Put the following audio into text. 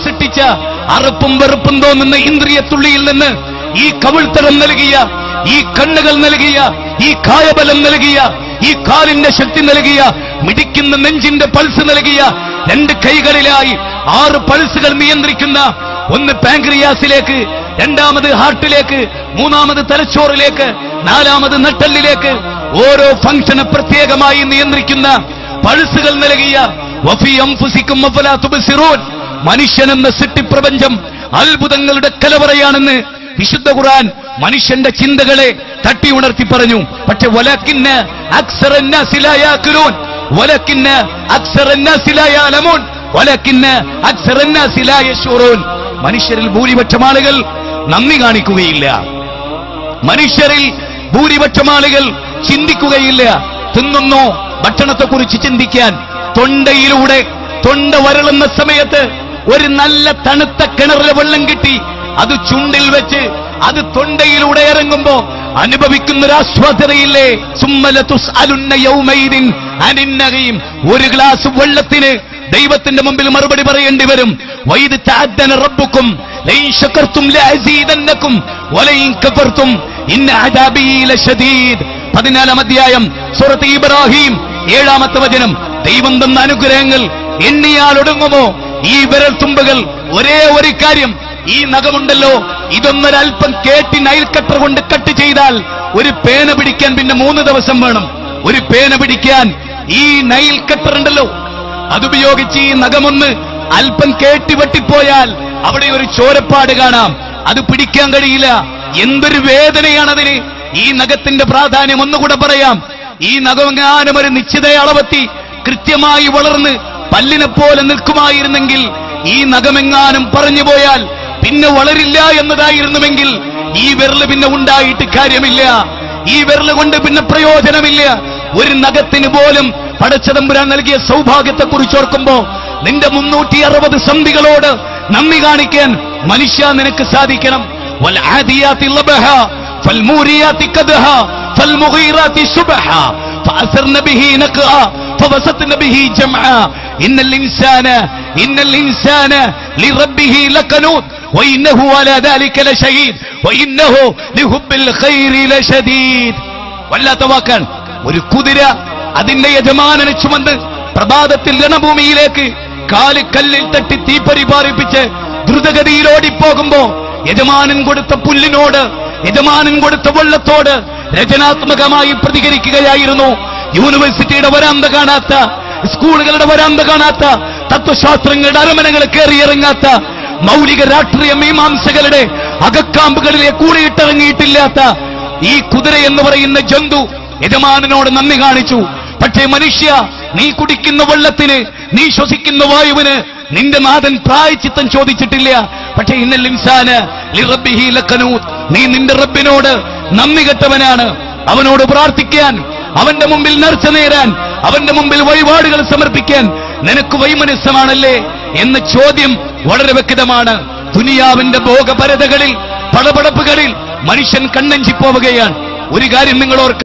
സൃഷ്ടിച്ച അറുപ്പും വെറുപ്പും തോന്നുന്ന ഇന്ദ്രിയത്തുള്ളിയിൽ നിന്ന് ഈ കവിൾത്തരം നൽകിയ ഈ കണ്ണുകൾ നൽകിയ ഈ കായബലം നൽകിയ ഈ കാലിന്റെ ശക്തി നൽകിയ മിടിക്കുന്ന നെഞ്ചിന്റെ പൾസ് നൽകിയ രണ്ട് കൈകളിലായി ആറ് പൾസുകൾ നിയന്ത്രിക്കുന്ന ഒന്ന് പാങ്ക്രിയാസിലേക്ക് രണ്ടാമത് ഹാർട്ടിലേക്ക് മൂന്നാമത് തലച്ചോറിലേക്ക് നാലാമത് നട്ടലിലേക്ക് ഓരോ ഫംഗ്ഷന് പ്രത്യേകമായി നിയന്ത്രിക്കുന്ന പൾസുകൾ നൽകിയ വഫി അംഫുസിക്കും അഫലാ തുബ്സിറൂൻ മനുഷ്യനെന്ന സൃഷ്ടിപ്രപഞ്ചം അത്ഭുതങ്ങളുടെ കലവറയാണെന്ന് വിശുദ്ധ ഖുർആൻ മനുഷ്യന്റെ ചിന്തകളെ തട്ടി ഉണർത്തി പറഞ്ഞു പക്ഷെ വലക്കിന്ന് അക്സറന്നാസിലായാക്കുലൂൻ വലക്കിന്ന് അക്സറന്നാസിലായാലമൂൻ വലക്കിന്ന് അക്സറന്നാസിലായശൂറൂൻ മനുഷ്യരിൽ ഭൂരിപക്ഷം ആളുകൾ നന്ദി കാണിക്കുകയില്ല മനുഷ്യരിൽ ഭൂരിപക്ഷം ആളുകൾ ചിന്തിക്കുകയില്ല തിന്നുന്നോ ഭക്ഷണത്തെക്കുറിച്ച് ചിന്തിക്കാൻ തൊണ്ടയിലൂടെ തൊണ്ട വരളുന്ന സമയത്ത് ഒരു നല്ല തണുത്ത കിണറിലെ വെള്ളം കിട്ടി അത് ചുണ്ടിൽ വെച്ച് അത് തൊണ്ടയിലൂടെ ഇറങ്ങുമ്പോ അനുഭവിക്കുന്ന ഒരു ആസ്വാദനയില്ലേ സുമ്മല തുസ്അലുന്ന യൗമൈദിൻ അനിന്നകയും ഒരു ഗ്ലാസ് വെള്ളത്തിന് ദൈവത്തിന്റെ മുമ്പിൽ മറുപടി പറയേണ്ടി വരും വൈദ് തഅദ്ദന റബ്ബുക്കും ലൈൻ ശകർത്തും ലഅസീദന്നക്കും വലൈൻ കഫർത്തും ഇന്ന അദാബി ലശദീദ് പതിനാലാം അധ്യായം സൂറത്ത് ഇബ്രാഹിം ഏഴാമത്തെ വചനം ദൈവം തന്ന അനുഗ്രഹങ്ങൾ എണ്ണിയാൽ ഒടുങ്ങുമോ ഈ വിരൽ തുമ്പുകൾ ഒരേ ഒരു കാര്യം ഈ നഖമുണ്ടല്ലോ ഇതൊന്നൊരൽപ്പം കേട്ടി നൈൽ കട്ടർ കൊണ്ട് കട്ട് ചെയ്താൽ ഒരു പേന പിടിക്കാൻ പിന്നെ മൂന്ന് ദിവസം വേണം ഒരു പേന പിടിക്കാൻ ഈ നൈൽ കട്ടർ ഉണ്ടല്ലോ അതുപയോഗിച്ച് ഈ നഖമൊന്ന് അല്പം കേട്ടി വെട്ടിപ്പോയാൽ അവിടെ ഒരു ചോരപ്പാട് കാണാം അത് പിടിക്കാൻ കഴിയില്ല എന്തൊരു വേദനയാണതിന് ഈ നഖത്തിന്റെ പ്രാധാന്യം ഒന്നുകൂടെ പറയാം ഈ നഖമെങ്ങാനും ഒരു നിശ്ചിത അളവെത്തി കൃത്യമായി വളർന്ന് പല്ലിനെ പോലെ നിൽക്കുമായിരുന്നെങ്കിൽ ഈ നഖമെങ്ങാനും പറഞ്ഞു പോയാൽ പിന്നെ വളരില്ല എന്നതായിരുന്നുവെങ്കിൽ ഈ വിരല് പിന്നെ ഉണ്ടായിട്ട് കാര്യമില്ല ഈ വിരല് കൊണ്ട് പിന്നെ പ്രയോജനമില്ല ഒരു നഖത്തിന് പോലും പടച്ചതമ്പുരാൻ നൽകിയ സൗഭാഗ്യത്തെ കുറിച്ച് ഓർക്കുമ്പോ നിന്റെ മുന്നൂറ്റി അറുപത് സന്ധികളോട് നന്ദി കാണിക്കാൻ മനുഷ്യ നിനക്ക് സാധിക്കണം والعاديات ضبحا فالموريات قدحا فالمغيرات سبحا فأثرن به نقعا فوسطن به جمعا إن الإنسان إن الإنسان لربه لقنوت وإنه على ذلك لشهيد وإنه لحب الخير لشديد വല്ലാത്ത വാക്കാണ് ഒരു കുതിര അതിന്റെ യജമാനനെ ചുമന്ന് പ്രഭാതത്തിൽ രണഭൂമിയിലേക്ക് കാല് കല്ലിൽ തട്ടി തീപ്പരി പാറിപ്പിച്ച് ദ്രുതഗതിയിൽ ഓടിപ്പോകുമ്പോ യജമാനൻ കൊടുത്ത പുല്ലിനോട് യജമാനൻ കൊടുത്ത വെള്ളത്തോട് രചനാത്മകമായി പ്രതികരിക്കുകയായിരുന്നു യൂണിവേഴ്സിറ്റിയുടെ വരാന്ത കാണാത്ത സ്കൂളുകളുടെ വരാന്ത കാണാത്ത തത്വശാസ്ത്രങ്ങളുടെ അരമനകൾ കയറിയിറങ്ങാത്ത മൗലിക രാഷ്ട്രീയ മീമാംസകളുടെ അകക്കാമ്പുകളിലെ കൂടിയിട്ടിറങ്ങിയിട്ടില്ലാത്ത ഈ കുതിര എന്ന് പറയുന്ന ജന്തു യജമാനനോട് നന്ദി കാണിച്ചു പക്ഷേ മനുഷ്യ നീ കുടിക്കുന്ന വെള്ളത്തിന് നീ ശ്വസിക്കുന്ന വായുവിന് നിന്റെ നാഥൻ പ്രായച്ചിത്തം ചോദിച്ചിട്ടില്ല പക്ഷേ ഇന്നൽ ഇൻസാന് ലിറബ്ബിഹി ലഖനൂത്ത്. നീ നിന്റെ റബ്ബിനോട് നന്ദി കെട്ടവനാണ് അവനോട് പ്രാർത്ഥിക്കാൻ അവന്റെ മുമ്പിൽ നേർച്ച നേരാൻ അവന്റെ മുമ്പിൽ വഴിപാടുകൾ സമർപ്പിക്കാൻ നിനക്ക് വൈമനസ്സമാണല്ലേ എന്ന ചോദ്യം വളരെ വ്യക്തമാണ് ദുനിയാവിന്റെ ഭോഗപരതകളിൽ പടപടപ്പുകളിൽ മനുഷ്യൻ കണ്ണഞ്ചി പോവുകയാണ് ഒരു കാര്യം നിങ്ങൾ ഓർക്ക